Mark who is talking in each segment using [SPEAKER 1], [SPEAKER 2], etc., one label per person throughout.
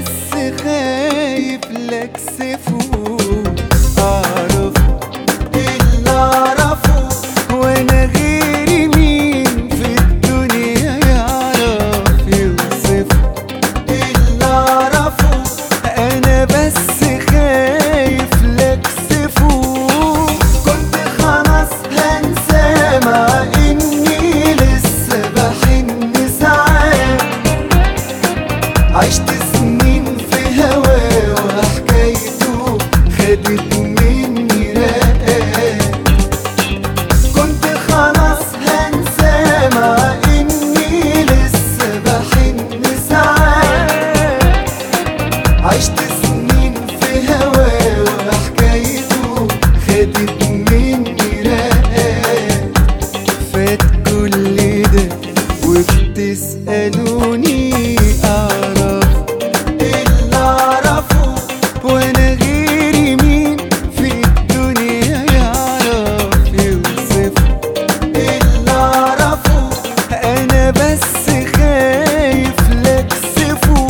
[SPEAKER 1] بس خايف لاكسفه اعرف اللي اعرفه وانا غيري مين في الدنيا يعرف يوصفه اللي اعرفه انا بس خايف لاكسفه كنت خلاص هنسى مع اني لسه بحن ساعات عشت سنين في هواه وحكايته خدت مني رقات كنت خلاص هنسى مع اني لسه بحن ساعات عشت سنين في هواه وحكايته خدت مني رقات فات كل ده وبتسألوني أعرف اللي أعرفه وأنا غيري مين في الدنيا يعرف يوصفه اللي أعرفه أنا بس خايف لاكسفه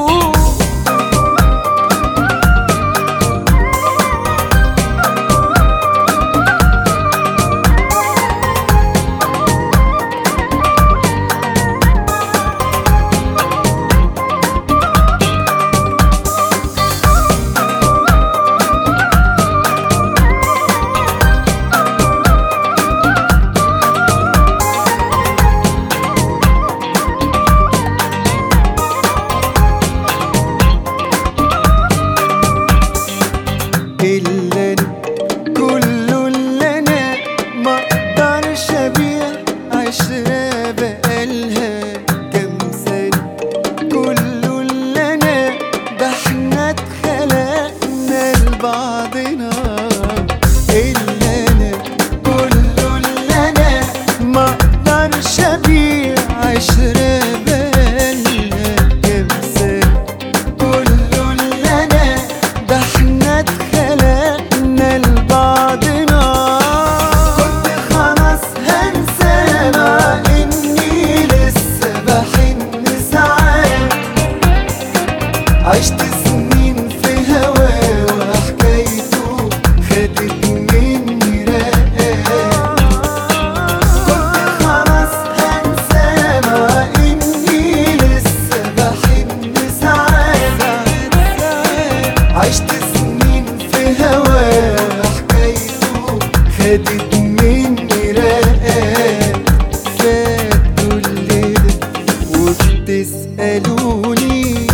[SPEAKER 1] إلا أنا كله اللي أنا ما أقدرش أبيع عشرة بقالها كام سنة كله اللي أنا ده إحنا اتخلقنا لبعضنا إلا أنا كله اللي أنا ما أقدرش أبيع عشرة بقالها كام سنة كله اللي أنا ده إحنا اتخلقنا لبعضنا كنت خلاص هنسى مع إني لسه بحن ساعات عشت سنين في هواه وحكايته خدت مني رقات كنت خلاص هنسى مع إني لسه بحن ساعات عشت سنين في هواه حكايته خدت مني رقات فات كل ده وبتسألوني